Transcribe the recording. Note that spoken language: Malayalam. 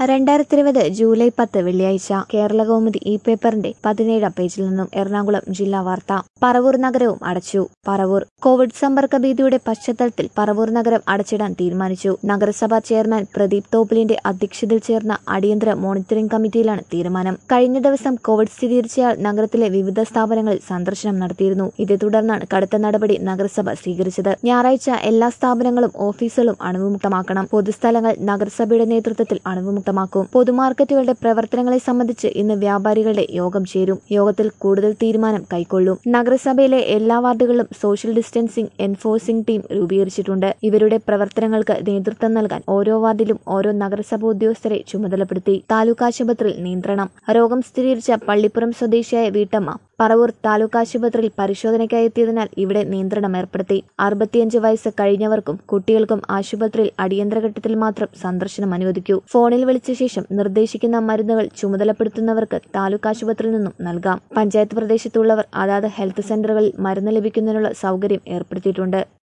രണ്ടായിരത്തി ഇരുപത് ജൂലൈ പത്ത് വെള്ളിയാഴ്ച കേരള കൗമുദി ഈ പേപ്പറിന്റെ പതിനേഴാം പേജിൽ നിന്നും എറണാകുളം ജില്ലാ വാർത്ത പറവൂർ നഗരവും അടച്ചു പറവൂർ കോവിഡ് സമ്പർക്ക ഭീതിയുടെ പശ്ചാത്തലത്തിൽ പറവൂർ നഗരം അടച്ചിടാൻ തീരുമാനിച്ചു നഗരസഭാ ചെയർമാൻ പ്രദീപ് തോപ്പിലിന്റെ അധ്യക്ഷതയിൽ ചേർന്ന അടിയന്തര മോണിറ്ററിംഗ് കമ്മിറ്റിയിലാണ് തീരുമാനം കഴിഞ്ഞ ദിവസം കോവിഡ് സ്ഥിരീകരിച്ചയാൾ നഗരത്തിലെ വിവിധ സ്ഥാപനങ്ങളിൽ സന്ദർശനം നടത്തിയിരുന്നു ഇതേ തുടർന്നാണ് കടുത്ത നടപടി നഗരസഭ സ്വീകരിച്ചത് ഞായറാഴ്ച എല്ലാ സ്ഥാപനങ്ങളും ഓഫീസുകളും അണുവിമുക്തമാക്കണം പൊതുസ്ഥലങ്ങൾ നഗരസഭയുടെ നേതൃത്വത്തിൽ അണുവിമുക്തമാക്കും പൊതുമാർക്കറ്റുകളുടെ പ്രവർത്തനങ്ങളെ സംബന്ധിച്ച് ഇന്ന് വ്യാപാരികളുടെ യോഗം ചേരും യോഗത്തിൽ കൂടുതൽ തീരുമാനം കൈക്കൊള്ളും നഗരസഭയിലെ എല്ലാ വാർഡുകളിലും സോഷ്യൽ ഡിസ്റ്റൻസിംഗ് എൻഫോഴ്സിംഗ് ടീം രൂപീകരിച്ചിട്ടുണ്ട് ഇവരുടെ പ്രവർത്തനങ്ങൾക്ക് നേതൃത്വം നൽകാൻ ഓരോ വാർഡിലും ഓരോ നഗരസഭ ഉദ്യോഗസ്ഥരെ ചുമതലപ്പെടുത്തി താലൂക്ക് ആശുപത്രിയിൽ നിയന്ത്രണം രോഗം സ്ഥിരീകരിച്ച പള്ളിപ്പുറം സ്വദേശിയായ വീട്ടമ്മ പറവൂർ താലൂക്ക് ആശുപത്രിയിൽ പരിശോധനയ്ക്കായി എത്തിയതിനാൽ ഇവിടെ നിയന്ത്രണം ഏർപ്പെടുത്തി അറുപത്തിയഞ്ച് വയസ്സ് കഴിഞ്ഞവർക്കും കുട്ടികൾക്കും ആശുപത്രിയിൽ അടിയന്തര ഘട്ടത്തിൽ മാത്രം സന്ദർശനം അനുവദിക്കൂ ഫോണിൽ വിളിച്ച ശേഷം നിർദ്ദേശിക്കുന്ന മരുന്നുകൾ ചുമതലപ്പെടുത്തുന്നവർക്ക് താലൂക്ക് ആശുപത്രിയിൽ നിന്നും നൽകാം പഞ്ചായത്ത് പ്രദേശത്തുള്ളവർ അതാത് ഹെൽത്ത് സെന്ററുകളിൽ മരുന്ന് ലഭിക്കുന്നതിനുള്ള സൗകര്യം ഏർപ്പെടുത്തിയിട്ടുണ്ട്